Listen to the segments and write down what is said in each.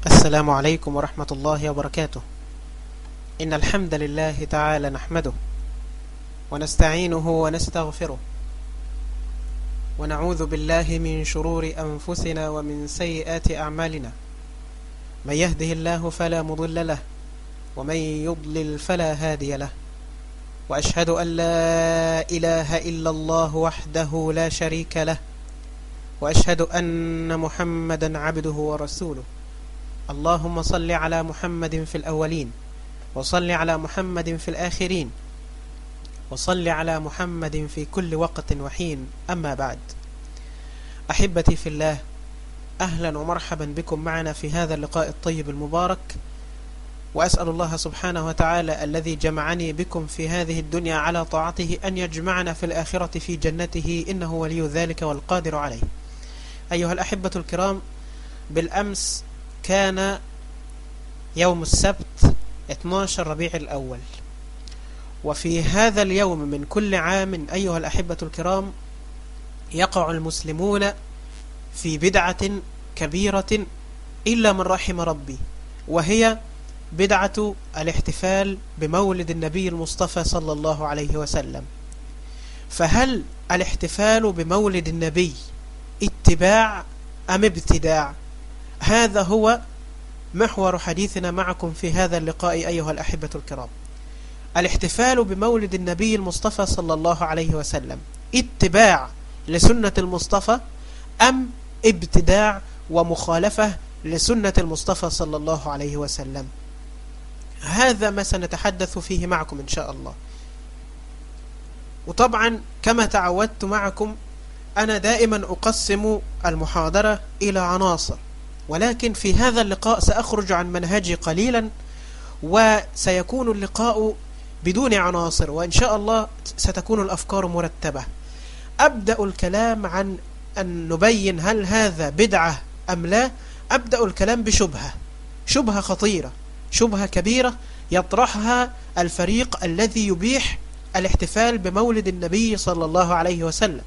السلام عليكم ورحمة الله وبركاته إن الحمد لله تعالى نحمده ونستعينه ونستغفره ونعوذ بالله من شرور أنفسنا ومن سيئات أعمالنا من يهده الله فلا مضل له ومن يضلل فلا هادي له وأشهد أن لا إله إلا الله وحده لا شريك له وأشهد أن محمدا عبده ورسوله اللهم صل على محمد في الأولين وصل على محمد في الآخرين وصل على محمد في كل وقت وحين أما بعد أحبتي في الله أهلا ومرحبا بكم معنا في هذا اللقاء الطيب المبارك وأسأل الله سبحانه وتعالى الذي جمعني بكم في هذه الدنيا على طاعته أن يجمعنا في الآخرة في جنته إنه ولي ذلك والقادر عليه أيها الأحبة الكرام بالأمس كان يوم السبت 12 ربيع الأول وفي هذا اليوم من كل عام أيها الأحبة الكرام يقع المسلمون في بدعة كبيرة إلا من رحم ربي وهي بدعة الاحتفال بمولد النبي المصطفى صلى الله عليه وسلم فهل الاحتفال بمولد النبي اتباع أم ابتداع هذا هو محور حديثنا معكم في هذا اللقاء أيها الأحبة الكرام الاحتفال بمولد النبي المصطفى صلى الله عليه وسلم اتباع لسنة المصطفى أم ابتداع ومخالفة لسنة المصطفى صلى الله عليه وسلم هذا ما سنتحدث فيه معكم إن شاء الله وطبعا كما تعودت معكم أنا دائما أقسم المحاضرة إلى عناصر ولكن في هذا اللقاء سأخرج عن منهجي قليلا وسيكون اللقاء بدون عناصر وإن شاء الله ستكون الأفكار مرتبة أبدأ الكلام عن أن نبين هل هذا بدعة أم لا أبدأ الكلام بشبهة شبهة خطيرة شبهة كبيرة يطرحها الفريق الذي يبيح الاحتفال بمولد النبي صلى الله عليه وسلم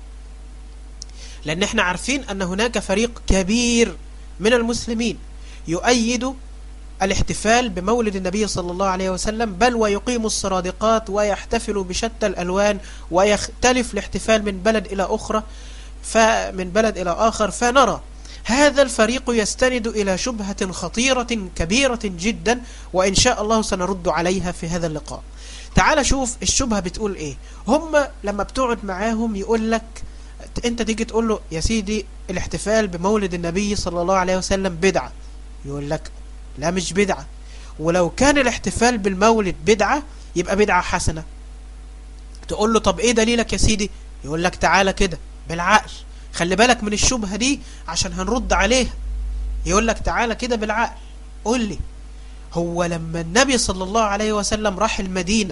لأن احنا عارفين أن هناك فريق كبير من المسلمين يؤيد الاحتفال بمولد النبي صلى الله عليه وسلم بل ويقيم الصرادقات ويحتفل بشتى الألوان ويختلف الاحتفال من بلد إلى أخرى فمن بلد إلى آخر فنرى هذا الفريق يستند إلى شبهة خطيرة كبيرة جدا وإن شاء الله سنرد عليها في هذا اللقاء تعال شوف الشبهة بتقول إيه هم لما بتقعد معاهم يقول لك انت تيجي تقول له يا سيدي الاحتفال بمولد النبي صلى الله عليه وسلم بدعة يقول لك لا مش بدعة ولو كان الاحتفال بالمولد بدعة يبقى بدعة حسنة تقول له طب ايه دليلك يا سيدي يقول لك تعالى كده بالعقل خلي بالك من الشبهة دي عشان هنرد عليها يقول لك تعالى كده بالعقل قول لي هو لما النبي صلى الله عليه وسلم راح المدينة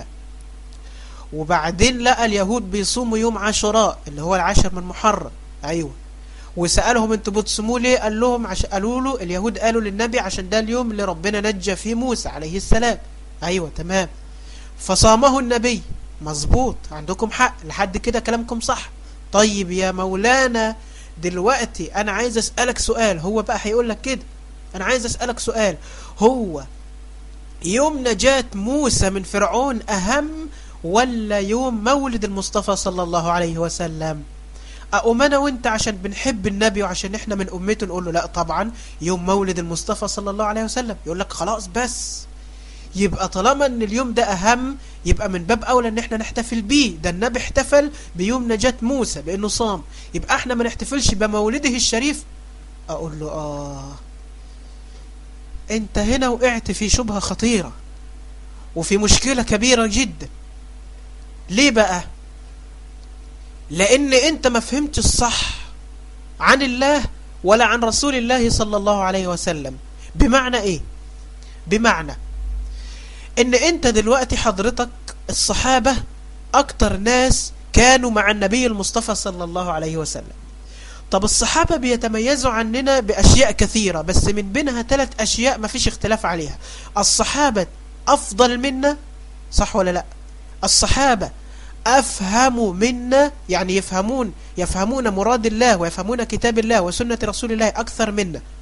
وبعدين لقى اليهود بيصوموا يوم عاشوراء اللي هو العاشر من محرم ايوه وسألهم انتوا بتصوموا ليه قال لهم عش... قالوا له اليهود قالوا للنبي عشان ده اليوم اللي ربنا نجى فيه موسى عليه السلام ايوه تمام فصامه النبي مظبوط عندكم حق لحد كده كلامكم صح طيب يا مولانا دلوقتي انا عايز اسألك سؤال هو بقى هيقول لك كده انا عايز اسألك سؤال هو يوم نجاة موسى من فرعون اهم ولا يوم مولد المصطفى صلى الله عليه وسلم أقوم أنا وإنت عشان بنحب النبي وعشان إحنا من أمته نقول له لا طبعا يوم مولد المصطفى صلى الله عليه وسلم يقول لك خلاص بس يبقى طالما ان اليوم ده اهم يبقى من باب اولى ان احنا نحتفل بيه ده النبي احتفل بيوم نجاة موسى بانه صام يبقى احنا ما نحتفلش بمولده الشريف اقول له اه انت هنا وقعت في شبهة خطيرة وفي مشكلة كبيرة جدا ليه بقى لان انت ما فهمتش الصح عن الله ولا عن رسول الله صلى الله عليه وسلم بمعنى ايه بمعنى ان انت دلوقتي حضرتك الصحابة اكتر ناس كانوا مع النبي المصطفى صلى الله عليه وسلم طب الصحابة بيتميزوا عننا باشياء كثيرة بس من بينها ثلاث اشياء ما فيش اختلاف عليها الصحابة افضل منا صح ولا لا الصحابة أفهموا منا يعني يفهمون يفهمون مراد الله ويفهمون كتاب الله وسنة رسول الله أكثر منا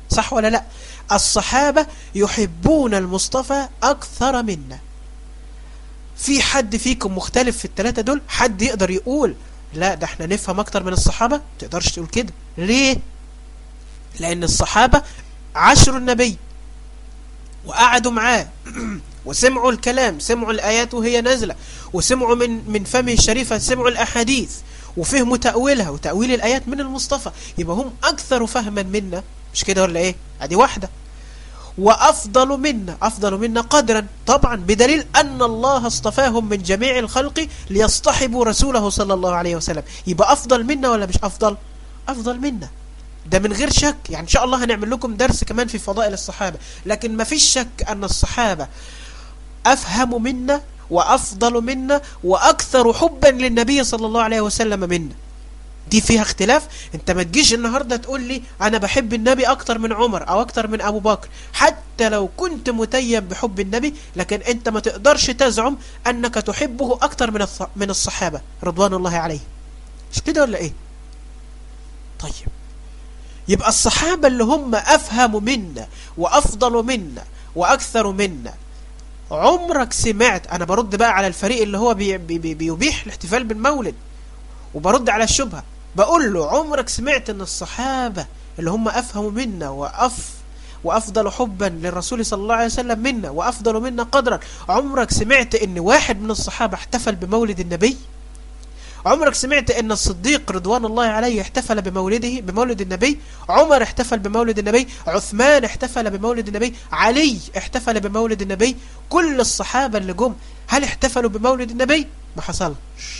صح ولا لا الصحابة يحبون المصطفى أكثر منا في حد فيكم مختلف في الثلاثة دول حد يقدر يقول لا ده احنا نفهم أكتر من الصحابة تقدرش تقول كده ليه لأن الصحابة عشر النبي وقعدوا معاه وسمعوا الكلام سمعوا الآيات وهي نازلة وسمعوا من من فمه الشريفة سمعوا الأحاديث وفهموا تأويلها وتأويل الآيات من المصطفى يبقى هم أكثر فهما منا مش كده ولا إيه ادي واحدة وأفضل منا أفضل منا قدرا طبعا بدليل أن الله اصطفاهم من جميع الخلق ليصطحبوا رسوله صلى الله عليه وسلم يبقى أفضل منا ولا مش أفضل أفضل منا ده من غير شك يعني إن شاء الله هنعمل لكم درس كمان في فضائل الصحابة لكن ما فيش شك أن الصحابة أفهم منا وأفضل منا وأكثر حبا للنبي صلى الله عليه وسلم منا دي فيها اختلاف انت ما تجيش النهاردة تقول لي انا بحب النبي اكتر من عمر او اكتر من ابو بكر حتى لو كنت متيم بحب النبي لكن انت ما تقدرش تزعم انك تحبه اكتر من من الصحابة رضوان الله عليه مش كده ولا ايه طيب يبقى الصحابة اللي هم افهم منا وافضل منا واكثر منا عمرك سمعت انا برد بقى على الفريق اللي هو بي بي بيبيح الاحتفال بالمولد وبرد على الشبهة بقول له عمرك سمعت ان الصحابة اللي هم افهموا منا وأف وأفضل حبا للرسول صلى الله عليه وسلم منا وأفضل منا قدرا عمرك سمعت ان واحد من الصحابة احتفل بمولد النبي عمرك سمعت ان الصديق رضوان الله عليه احتفل بمولده بمولد النبي عمر احتفل بمولد النبي عثمان احتفل بمولد النبي علي احتفل بمولد النبي كل الصحابة اللي جم هل احتفلوا بمولد النبي ما حصلش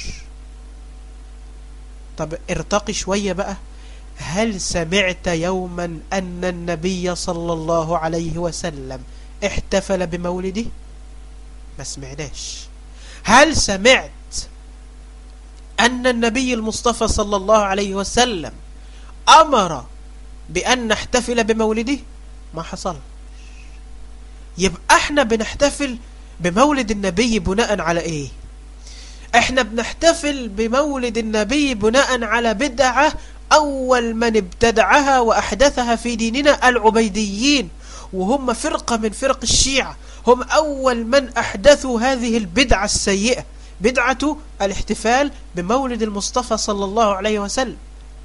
طب ارتقي شوية بقى هل سمعت يوما أن النبي صلى الله عليه وسلم احتفل بمولده ما سمعناش هل سمعت أن النبي المصطفى صلى الله عليه وسلم أمر بأن نحتفل بمولده ما حصل يبقى احنا بنحتفل بمولد النبي بناء على ايه احنا بنحتفل بمولد النبي بناء على بدعة اول من ابتدعها واحدثها في ديننا العبيديين وهم فرقة من فرق الشيعة هم اول من احدثوا هذه البدعة السيئة بدعة الاحتفال بمولد المصطفى صلى الله عليه وسلم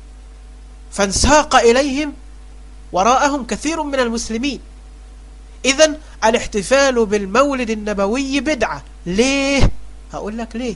فانساق إليهم وراءهم كثير من المسلمين إذا الاحتفال بالمولد النبوي بدعة ليه؟ هقول لك ليه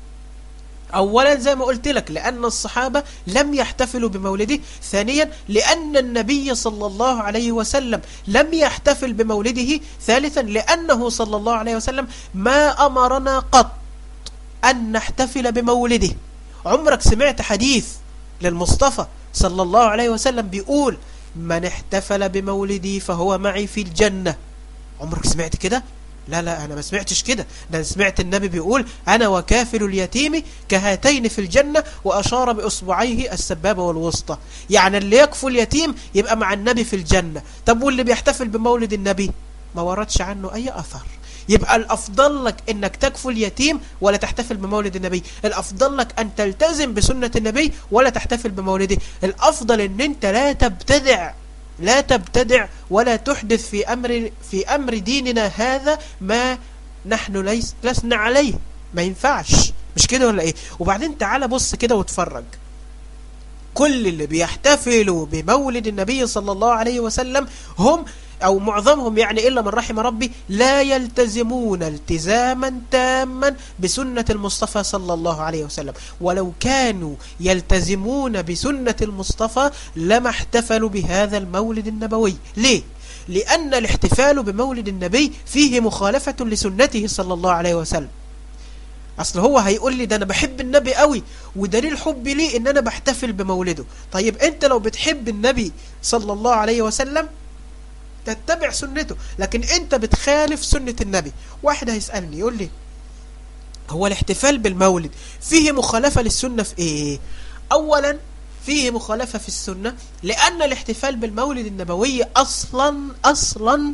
أولا زي ما قلت لك لأن الصحابة لم يحتفلوا بمولده ثانيا لأن النبي صلى الله عليه وسلم لم يحتفل بمولده ثالثا لأنه صلى الله عليه وسلم ما أمرنا قط أن نحتفل بمولده عمرك سمعت حديث للمصطفى صلى الله عليه وسلم بيقول من احتفل بمولدي فهو معي في الجنة عمرك سمعت كده لا لا أنا ما سمعتش كده ده سمعت النبي بيقول أنا وكافل اليتيم كهاتين في الجنة وأشار بأصبعيه السبابة والوسطى يعني اللي يكفل اليتيم يبقى مع النبي في الجنة طب واللي بيحتفل بمولد النبي ما وردش عنه أي أثر يبقى الأفضل لك أنك تكفل يتيم ولا تحتفل بمولد النبي الأفضل لك أن تلتزم بسنة النبي ولا تحتفل بمولده الأفضل أن أنت لا تبتدع لا تبتدع ولا تحدث في أمر, في أمر ديننا هذا ما نحن ليس لسنا عليه ما ينفعش مش كده ولا ايه وبعدين تعالى بص كده واتفرج كل اللي بيحتفلوا بمولد النبي صلى الله عليه وسلم هم أو معظمهم يعني إلا من رحم ربي لا يلتزمون التزاما تاما بسنة المصطفى صلى الله عليه وسلم ولو كانوا يلتزمون بسنة المصطفى لما احتفلوا بهذا المولد النبوي ليه؟ لأن الاحتفال بمولد النبي فيه مخالفة لسنته صلى الله عليه وسلم أصل هو هيقول لي ده أنا بحب النبي قوي ودليل حبي ليه إن أنا بحتفل بمولده طيب أنت لو بتحب النبي صلى الله عليه وسلم تتبع سنته لكن انت بتخالف سنة النبي واحد هيسألني يقول لي هو الاحتفال بالمولد فيه مخالفة للسنة في ايه اولا فيه مخالفة في السنة لأن الاحتفال بالمولد النبوي أصلا أصلا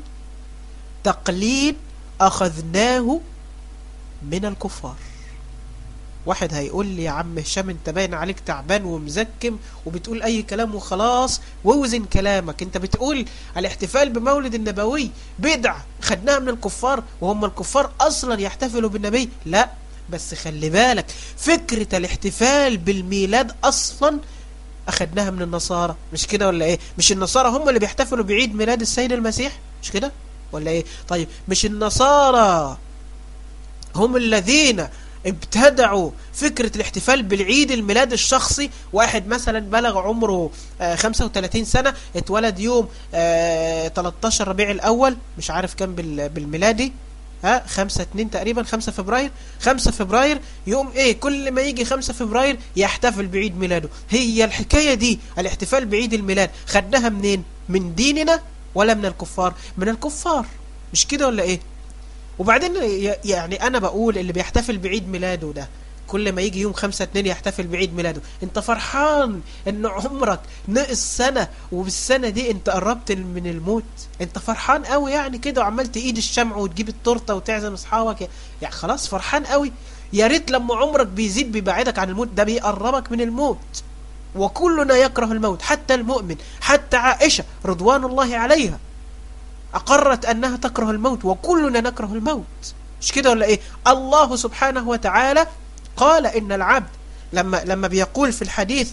تقليد أخذناه من الكفار واحد هيقول لي يا عم هشام انت باين عليك تعبان ومزكم وبتقول اي كلام وخلاص ووزن كلامك انت بتقول الاحتفال بمولد النبوي بدعة خدناها من الكفار وهم الكفار اصلا يحتفلوا بالنبي لا بس خلي بالك فكرة الاحتفال بالميلاد اصلا اخدناها من النصارى مش كده ولا ايه مش النصارى هم اللي بيحتفلوا بعيد ميلاد السيد المسيح مش كده ولا ايه طيب مش النصارى هم الذين ابتدعوا فكرة الاحتفال بالعيد الميلاد الشخصي واحد مثلا بلغ عمره آه 35 سنة اتولد يوم آه 13 ربيع الأول مش عارف كم بالميلادي ها 5 2 تقريبا 5 فبراير 5 فبراير يوم ايه كل ما يجي 5 فبراير يحتفل بعيد ميلاده هي الحكاية دي الاحتفال بعيد الميلاد خدناها منين من ديننا ولا من الكفار من الكفار مش كده ولا ايه وبعدين يعني انا بقول اللي بيحتفل بعيد ميلاده ده كل ما يجي يوم خمسة اتنين يحتفل بعيد ميلاده انت فرحان ان عمرك نقص سنة وبالسنة دي انت قربت من الموت انت فرحان قوي يعني كده وعمال تقيد الشمع وتجيب التورتة وتعزم اصحابك يعني خلاص فرحان قوي يا ريت لما عمرك بيزيد بيبعدك عن الموت ده بيقربك من الموت وكلنا يكره الموت حتى المؤمن حتى عائشة رضوان الله عليها أقرت أنها تكره الموت وكلنا نكره الموت مش كده ولا إيه الله سبحانه وتعالى قال إن العبد لما, لما بيقول في الحديث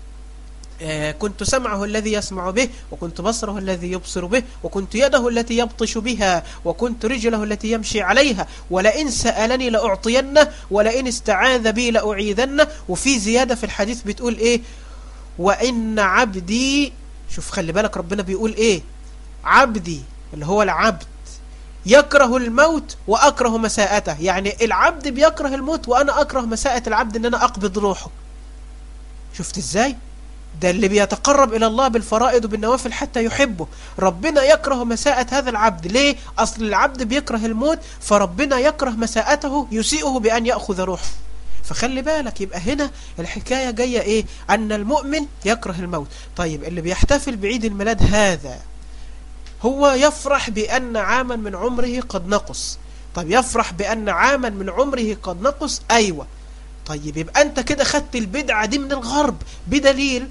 آه كنت سمعه الذي يسمع به وكنت بصره الذي يبصر به وكنت يده التي يبطش بها وكنت رجله التي يمشي عليها ولئن سألني لأعطينه ولئن استعاذ بي لأعيذنه وفي زيادة في الحديث بتقول إيه وإن عبدي شوف خلي بالك ربنا بيقول إيه عبدي اللي هو العبد يكره الموت وأكره مساءته يعني العبد بيكره الموت وأنا أكره مساءة العبد أن أنا أقبض روحه شفت إزاي؟ ده اللي بيتقرب إلى الله بالفرائض وبالنوافل حتى يحبه ربنا يكره مساءة هذا العبد ليه؟ أصل العبد بيكره الموت فربنا يكره مساءته يسيئه بأن يأخذ روحه فخلي بالك يبقى هنا الحكاية جاية إيه؟ أن المؤمن يكره الموت طيب اللي بيحتفل بعيد الميلاد هذا هو يفرح بأن عاما من عمره قد نقص طيب يفرح بأن عاما من عمره قد نقص أيوة طيب يبقى أنت كده خدت البدعة دي من الغرب بدليل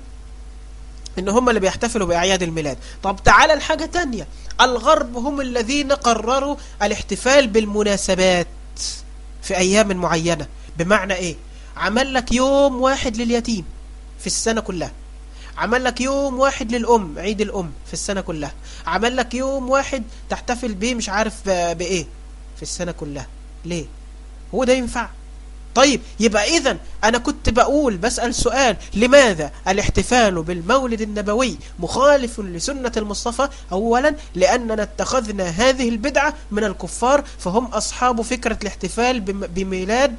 إن هم اللي بيحتفلوا بأعياد الميلاد طب تعالى الحاجة تانية الغرب هم الذين قرروا الاحتفال بالمناسبات في أيام معينة بمعنى إيه عمل لك يوم واحد لليتيم في السنة كلها عمل لك يوم واحد للأم عيد الأم في السنة كلها عمل لك يوم واحد تحتفل بيه مش عارف بإيه في السنة كلها ليه هو ده ينفع طيب يبقى إذا أنا كنت بقول بسأل سؤال لماذا الاحتفال بالمولد النبوي مخالف لسنة المصطفى أولا لأننا اتخذنا هذه البدعة من الكفار فهم أصحاب فكرة الاحتفال بميلاد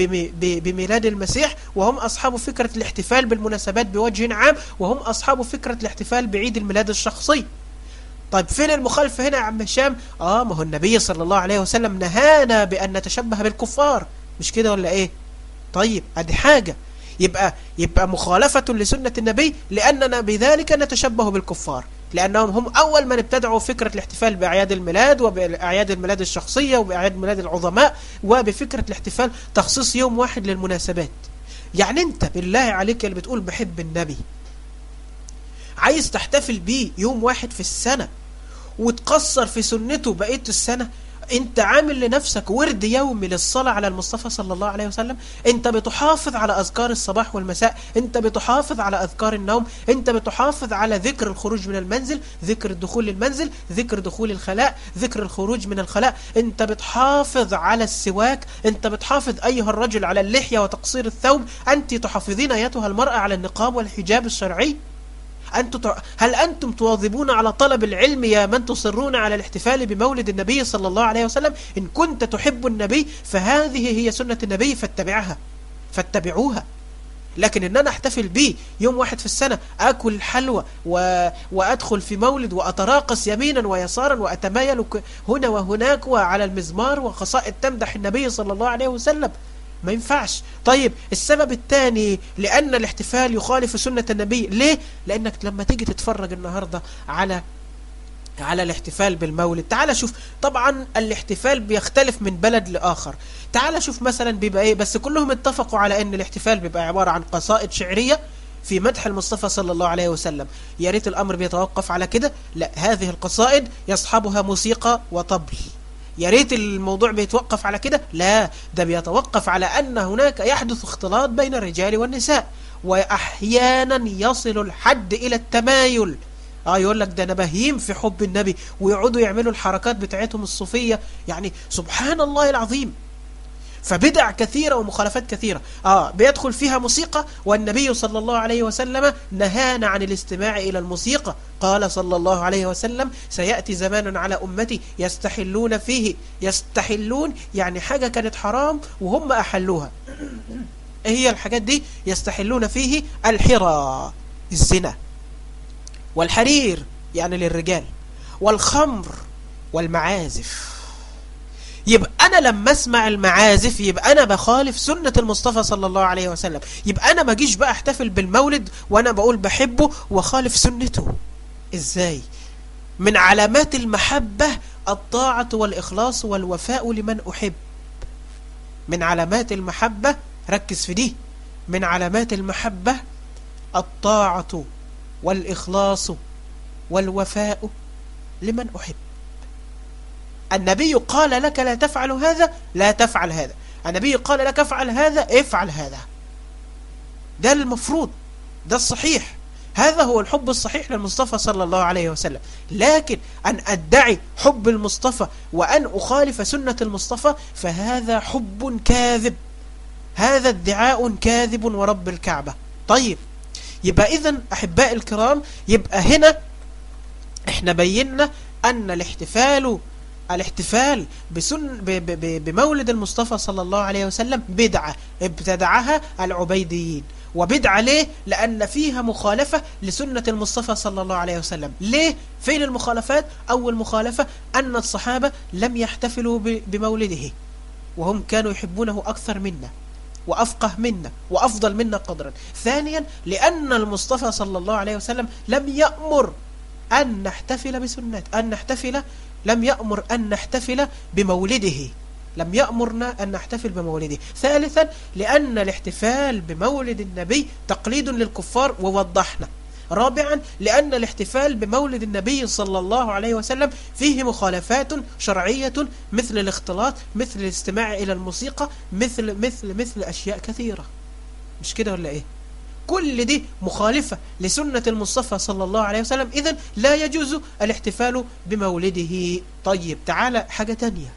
بميلاد المسيح وهم أصحاب فكرة الاحتفال بالمناسبات بوجه عام وهم أصحاب فكرة الاحتفال بعيد الميلاد الشخصي طيب فين المخالفة هنا يا عم هشام آه ما هو النبي صلى الله عليه وسلم نهانا بأن نتشبه بالكفار مش كده ولا ايه طيب ادي حاجة يبقى يبقى مخالفة لسنة النبي لأننا بذلك نتشبه بالكفار لأنهم هم أول من ابتدعوا فكرة الاحتفال بأعياد الميلاد وبأعياد الميلاد الشخصية وبأعياد ميلاد العظماء وبفكرة الاحتفال تخصيص يوم واحد للمناسبات يعني انت بالله عليك اللي بتقول بحب النبي عايز تحتفل بيه يوم واحد في السنة وتقصر في سنته بقية السنة انت عامل لنفسك ورد يومي للصلاة على المصطفى صلى الله عليه وسلم انت بتحافظ على أذكار الصباح والمساء انت بتحافظ على أذكار النوم انت بتحافظ على ذكر الخروج من المنزل ذكر الدخول للمنزل ذكر دخول الخلاء ذكر الخروج من الخلاء انت بتحافظ على السواك انت بتحافظ أيها الرجل على اللحية وتقصير الثوب أنت تحافظين أيتها المرأة على النقاب والحجاب الشرعي أنتم هل أنتم تواظبون على طلب العلم يا من تصرون على الاحتفال بمولد النبي صلى الله عليه وسلم إن كنت تحب النبي فهذه هي سنة النبي فاتبعها فاتبعوها لكن ان انا احتفل به يوم واحد في السنة اكل حلوى و... وادخل في مولد واتراقص يمينا ويسارا واتمايل هنا وهناك وعلى المزمار وقصائد تمدح النبي صلى الله عليه وسلم ما ينفعش طيب السبب الثاني لأن الاحتفال يخالف سنة النبي ليه؟ لأنك لما تيجي تتفرج النهاردة على على الاحتفال بالمولد تعال شوف طبعا الاحتفال بيختلف من بلد لآخر تعال شوف مثلا بيبقى ايه بس كلهم اتفقوا على ان الاحتفال بيبقى عبارة عن قصائد شعرية في مدح المصطفى صلى الله عليه وسلم يا ريت الأمر بيتوقف على كده لا هذه القصائد يصحبها موسيقى وطبل يا ريت الموضوع بيتوقف على كده لا ده بيتوقف على أن هناك يحدث اختلاط بين الرجال والنساء وأحيانا يصل الحد إلى التمايل اه يقول لك ده انا بهيم في حب النبي ويقعدوا يعملوا الحركات بتاعتهم الصوفية يعني سبحان الله العظيم فبدع كثيرة ومخالفات كثيرة آه بيدخل فيها موسيقى والنبي صلى الله عليه وسلم نهانا عن الاستماع إلى الموسيقى قال صلى الله عليه وسلم سيأتي زمان على أمتي يستحلون فيه يستحلون يعني حاجة كانت حرام وهم أحلوها ايه هي الحاجات دي يستحلون فيه الحرى الزنا والحرير يعني للرجال والخمر والمعازف يبقى أنا لما أسمع المعازف يبقى أنا بخالف سنة المصطفى صلى الله عليه وسلم يبقى أنا ما جيش بقى احتفل بالمولد وأنا بقول بحبه وخالف سنته إزاي من علامات المحبة الطاعة والإخلاص والوفاء لمن أحب من علامات المحبة ركز في دي من علامات المحبة الطاعة والإخلاص والوفاء لمن أحب النبي قال لك لا تفعل هذا لا تفعل هذا النبي قال لك افعل هذا افعل هذا ده المفروض ده الصحيح هذا هو الحب الصحيح للمصطفى صلى الله عليه وسلم لكن أن أدعي حب المصطفى وأن أخالف سنة المصطفى فهذا حب كاذب هذا ادعاء كاذب ورب الكعبة طيب يبقى إذن أحباء الكرام يبقى هنا احنا بينا أن الاحتفال الاحتفال بسن بمولد المصطفى صلى الله عليه وسلم بدعة ابتدعها العبيديين وبدعة ليه؟ لأن فيها مخالفة لسنة المصطفى صلى الله عليه وسلم ليه؟ فين المخالفات؟ أول مخالفة أن الصحابة لم يحتفلوا بمولده وهم كانوا يحبونه أكثر منا وأفقه منا وأفضل منا قدرا ثانيا لأن المصطفى صلى الله عليه وسلم لم يأمر أن نحتفل بسنة أن نحتفل لم يأمر أن نحتفل بمولده لم يأمرنا أن نحتفل بمولده ثالثا لأن الاحتفال بمولد النبي تقليد للكفار ووضحنا رابعا لأن الاحتفال بمولد النبي صلى الله عليه وسلم فيه مخالفات شرعية مثل الاختلاط مثل الاستماع إلى الموسيقى مثل مثل مثل أشياء كثيرة مش كده ولا إيه كل دي مخالفة لسنة المصطفى صلى الله عليه وسلم إذن لا يجوز الاحتفال بمولده طيب تعالى حاجة تانية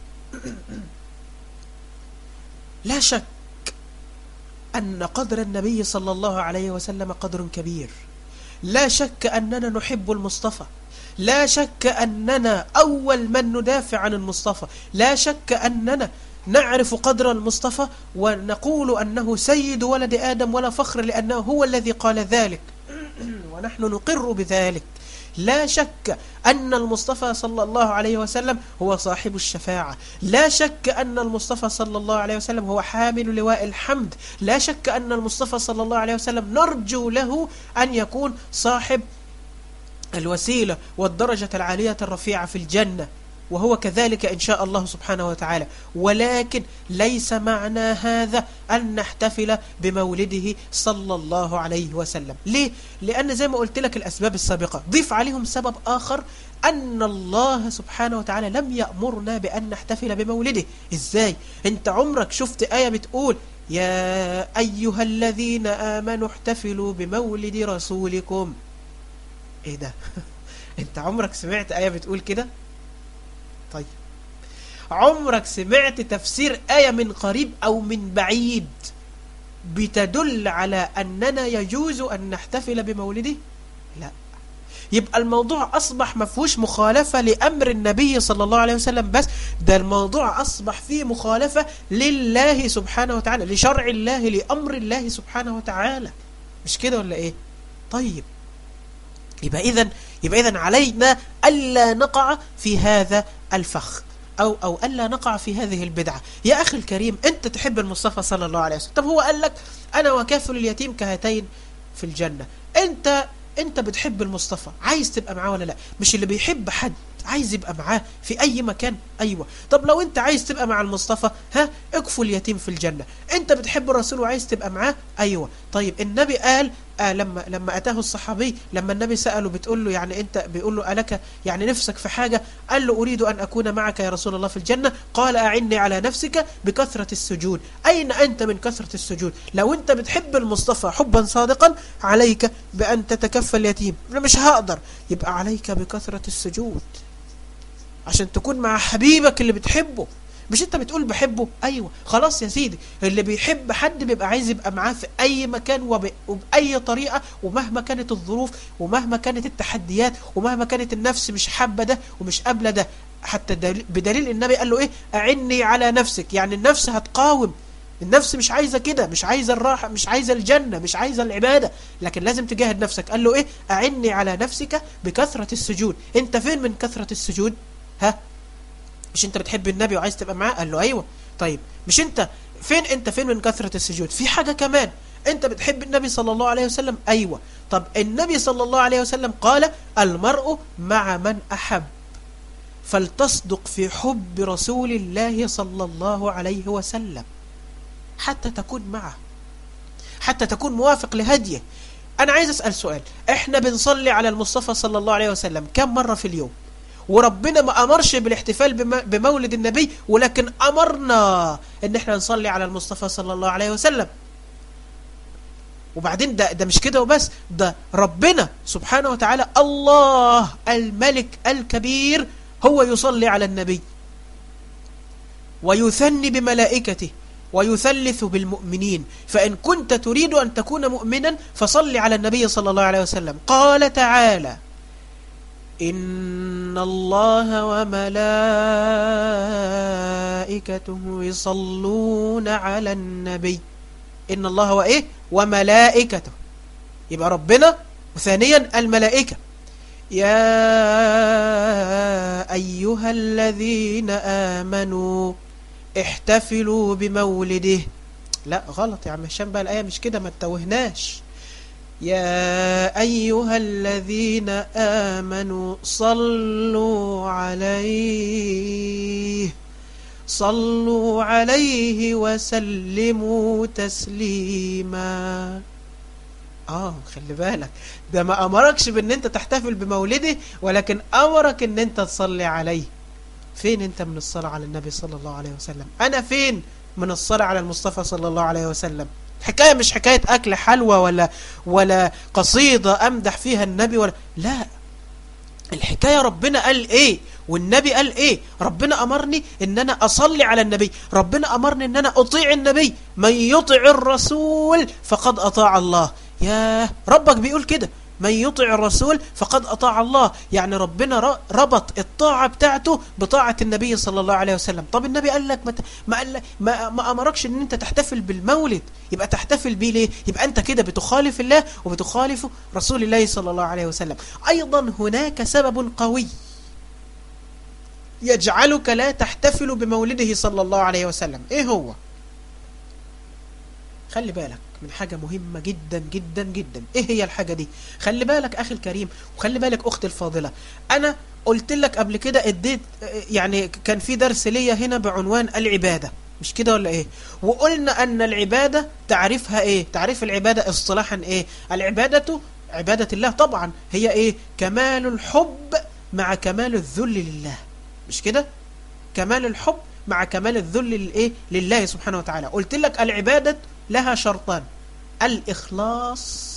لا شك أن قدر النبي صلى الله عليه وسلم قدر كبير لا شك أننا نحب المصطفى لا شك أننا أول من ندافع عن المصطفى لا شك أننا نعرف قدر المصطفى ونقول أنه سيد ولد آدم ولا فخر لأنه هو الذي قال ذلك ونحن نقر بذلك لا شك أن المصطفى صلى الله عليه وسلم هو صاحب الشفاعة لا شك أن المصطفى صلى الله عليه وسلم هو حامل لواء الحمد لا شك أن المصطفى صلى الله عليه وسلم نرجو له أن يكون صاحب الوسيلة والدرجة العالية الرفيعة في الجنة وهو كذلك إن شاء الله سبحانه وتعالى ولكن ليس معنى هذا أن نحتفل بمولده صلى الله عليه وسلم ليه؟ لأن زي ما قلت لك الأسباب السابقة ضيف عليهم سبب آخر أن الله سبحانه وتعالى لم يأمرنا بأن نحتفل بمولده إزاي؟ أنت عمرك شفت آية بتقول يا أيها الذين آمنوا احتفلوا بمولد رسولكم إيه ده؟ أنت عمرك سمعت آية بتقول كده؟ طيب عمرك سمعت تفسير آية من قريب أو من بعيد بتدل على أننا يجوز أن نحتفل بمولده لا يبقى الموضوع أصبح مفهوش مخالفة لأمر النبي صلى الله عليه وسلم بس ده الموضوع أصبح فيه مخالفة لله سبحانه وتعالى لشرع الله لأمر الله سبحانه وتعالى مش كده ولا إيه طيب يبقى إذن يبقى إذن علينا ألا نقع في هذا الفخ أو, أو ألا نقع في هذه البدعة يا أخي الكريم أنت تحب المصطفى صلى الله عليه وسلم طب هو قال لك أنا وكافل اليتيم كهاتين في الجنة أنت انت بتحب المصطفى عايز تبقى معاه ولا لا مش اللي بيحب حد عايز يبقى معاه في اي مكان ايوه طب لو انت عايز تبقى مع المصطفى ها اكفوا اليتيم في الجنة انت بتحب الرسول وعايز تبقى معاه ايوه طيب النبي قال آه لما لما اتاه الصحابي لما النبي سأله بتقول له يعني انت بيقول له الك يعني نفسك في حاجة قال له اريد ان اكون معك يا رسول الله في الجنة قال اعني على نفسك بكثرة السجود اين انت من كثرة السجود لو انت بتحب المصطفى حبا صادقا عليك بان تتكفى اليتيم انا مش هقدر يبقى عليك بكثرة السجود عشان تكون مع حبيبك اللي بتحبه مش انت بتقول بحبه ايوه خلاص يا سيدي اللي بيحب حد بيبقى عايز يبقى معاه في اي مكان وب... وباي طريقه ومهما كانت الظروف ومهما كانت التحديات ومهما كانت النفس مش حابه ده ومش قابله ده حتى دليل... بدليل النبي قال له ايه اعني على نفسك يعني النفس هتقاوم النفس مش عايزه كده مش عايزه الراحه مش عايزه الجنه مش عايزه العباده لكن لازم تجاهد نفسك قال له ايه اعني على نفسك بكثره السجود انت فين من كثره السجود ها مش انت بتحب النبي وعايز تبقى معاه قال له ايوه طيب مش انت فين انت فين من كثرة السجود في حاجة كمان انت بتحب النبي صلى الله عليه وسلم ايوه طب النبي صلى الله عليه وسلم قال المرء مع من احب فلتصدق في حب رسول الله صلى الله عليه وسلم حتى تكون معه حتى تكون موافق لهديه انا عايز اسأل سؤال احنا بنصلي على المصطفى صلى الله عليه وسلم كم مرة في اليوم وربنا ما أمرش بالاحتفال بمولد النبي ولكن أمرنا ان احنا نصلي على المصطفى صلى الله عليه وسلم وبعدين ده, ده مش كده وبس ده ربنا سبحانه وتعالى الله الملك الكبير هو يصلي على النبي ويثني بملائكته ويثلث بالمؤمنين فإن كنت تريد أن تكون مؤمنا فصل على النبي صلى الله عليه وسلم قال تعالى إن الله وملائكته يصلون على النبي إن الله وإيه وملائكته يبقى ربنا وثانيا الملائكة يا أيها الذين آمنوا احتفلوا بمولده لا غلط يا عم هشام بقى الآية مش كده ما تتوهناش يا أيها الذين آمنوا صلوا عليه صلوا عليه وسلموا تسليما آه خلي بالك ده ما أمركش بأن أنت تحتفل بمولده ولكن أمرك أن أنت تصلي عليه فين أنت من الصلاة على النبي صلى الله عليه وسلم أنا فين من الصلاة على المصطفى صلى الله عليه وسلم حكاية مش حكاية أكل حلوى ولا ولا قصيدة أمدح فيها النبي ولا لا الحكاية ربنا قال إيه والنبي قال إيه ربنا أمرني إن أنا أصلي على النبي ربنا أمرني إن أنا أطيع النبي من يطع الرسول فقد أطاع الله يا ربك بيقول كده من يطع الرسول فقد أطاع الله يعني ربنا ربط الطاعة بتاعته بطاعة النبي صلى الله عليه وسلم طب النبي قال لك ما, ما, قال لك ما, ما أمركش أن أنت تحتفل بالمولد يبقى تحتفل بيه ليه يبقى أنت كده بتخالف الله وبتخالف رسول الله صلى الله عليه وسلم أيضا هناك سبب قوي يجعلك لا تحتفل بمولده صلى الله عليه وسلم إيه هو خلي بالك من حاجة مهمة جدا جدا جدا ايه هي الحاجة دي خلي بالك اخي الكريم وخلي بالك اختي الفاضلة انا قلت لك قبل كده اديت يعني كان في درس ليا هنا بعنوان العبادة مش كده ولا ايه وقلنا ان العبادة تعريفها ايه تعريف العبادة اصطلاحا ايه العبادة عبادة الله طبعا هي ايه كمال الحب مع كمال الذل لله مش كده كمال الحب مع كمال الذل للايه لله سبحانه وتعالى قلت لك العبادة لها شرطان الإخلاص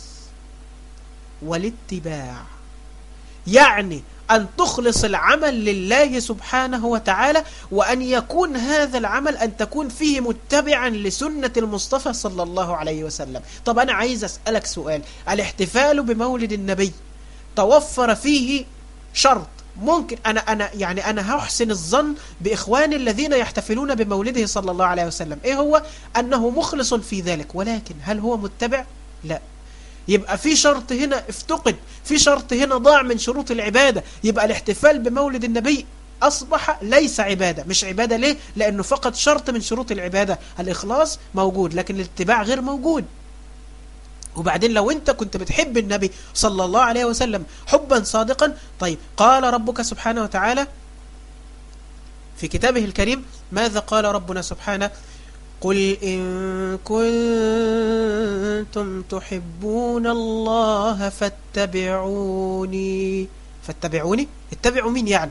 والاتباع يعني أن تخلص العمل لله سبحانه وتعالى وأن يكون هذا العمل أن تكون فيه متبعا لسنة المصطفى صلى الله عليه وسلم طب أنا عايز أسألك سؤال الاحتفال بمولد النبي توفر فيه شرط ممكن أنا أنا يعني أنا هحسن الظن بإخواني الذين يحتفلون بمولده صلى الله عليه وسلم إيه هو أنه مخلص في ذلك ولكن هل هو متبع لا يبقى في شرط هنا افتقد في شرط هنا ضاع من شروط العبادة يبقى الاحتفال بمولد النبي أصبح ليس عبادة مش عبادة ليه لأنه فقط شرط من شروط العبادة الإخلاص موجود لكن الاتباع غير موجود وبعدين لو انت كنت بتحب النبي صلى الله عليه وسلم حبا صادقا طيب قال ربك سبحانه وتعالى في كتابه الكريم ماذا قال ربنا سبحانه قل إن كنتم تحبون الله فاتبعوني فاتبعوني اتبعوا مين يعني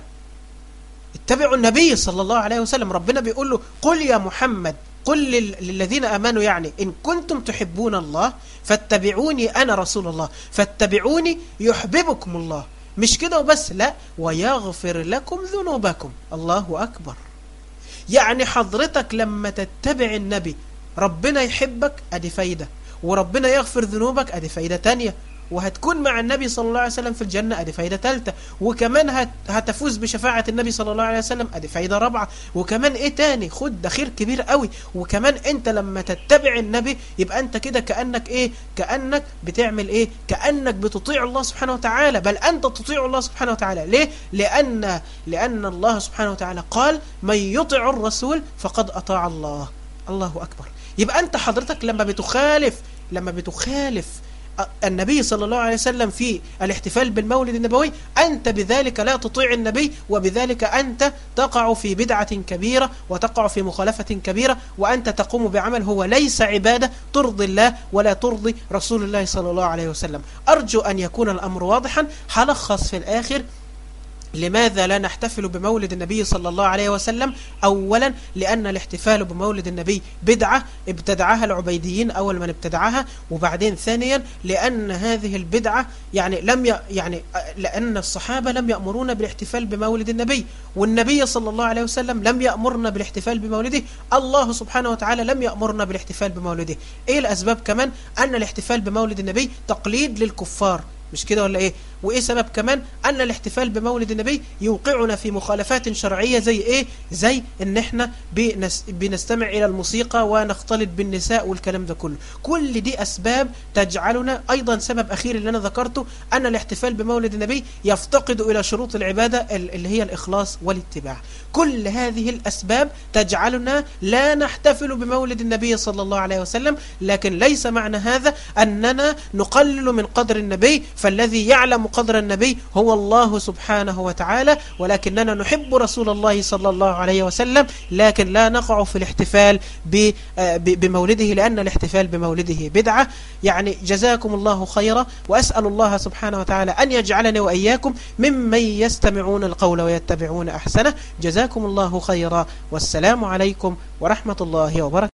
اتبعوا النبي صلى الله عليه وسلم ربنا بيقول له قل يا محمد قل للذين أمنوا يعني إن كنتم تحبون الله فاتبعوني أنا رسول الله فاتبعوني يحببكم الله مش كده وبس لا ويغفر لكم ذنوبكم الله أكبر يعني حضرتك لما تتبع النبي ربنا يحبك أدي فايدة وربنا يغفر ذنوبك أدي فايدة تانية وهتكون مع النبي صلى الله عليه وسلم في الجنة أدي فايدة ثالثة وكمان هتفوز بشفاعة النبي صلى الله عليه وسلم أدي فايدة رابعة وكمان إيه تاني خد ده خير كبير قوي وكمان أنت لما تتبع النبي يبقى أنت كده كأنك إيه كأنك بتعمل إيه كأنك بتطيع الله سبحانه وتعالى بل أنت تطيع الله سبحانه وتعالى ليه لأن لأن الله سبحانه وتعالى قال من يطع الرسول فقد أطاع الله الله أكبر يبقى أنت حضرتك لما بتخالف لما بتخالف النبي صلى الله عليه وسلم في الاحتفال بالمولد النبوي أنت بذلك لا تطيع النبي وبذلك أنت تقع في بدعة كبيرة وتقع في مخالفة كبيرة وأنت تقوم بعمل هو ليس عبادة ترضي الله ولا ترضي رسول الله صلى الله عليه وسلم أرجو أن يكون الأمر واضحا حلخص في الآخر لماذا لا نحتفل بمولد النبي صلى الله عليه وسلم أولا لأن الاحتفال بمولد النبي بدعة ابتدعها العبيديين أول من ابتدعها وبعدين ثانيا لأن هذه البدعة يعني لم ي... يعني لأن الصحابة لم يأمرون بالاحتفال بمولد النبي والنبي صلى الله عليه وسلم لم يأمرنا بالاحتفال بمولده الله سبحانه وتعالى لم يأمرنا بالاحتفال بمولده إيه الأسباب كمان أن الاحتفال بمولد النبي تقليد للكفار مش كده ولا ايه وايه سبب كمان ان الاحتفال بمولد النبي يوقعنا في مخالفات شرعية زي ايه زي ان احنا بنس بنستمع الى الموسيقى ونختلط بالنساء والكلام ده كله كل دي اسباب تجعلنا ايضا سبب اخير اللي انا ذكرته ان الاحتفال بمولد النبي يفتقد الى شروط العبادة اللي هي الاخلاص والاتباع كل هذه الاسباب تجعلنا لا نحتفل بمولد النبي صلى الله عليه وسلم لكن ليس معنى هذا اننا نقلل من قدر النبي فالذي يعلم قدر النبي هو الله سبحانه وتعالى ولكننا نحب رسول الله صلى الله عليه وسلم لكن لا نقع في الاحتفال بمولده لأن الاحتفال بمولده بدعة يعني جزاكم الله خيرا وأسأل الله سبحانه وتعالى أن يجعلني وإياكم ممن يستمعون القول ويتبعون أحسنه جزاكم الله خيرا والسلام عليكم ورحمة الله وبركاته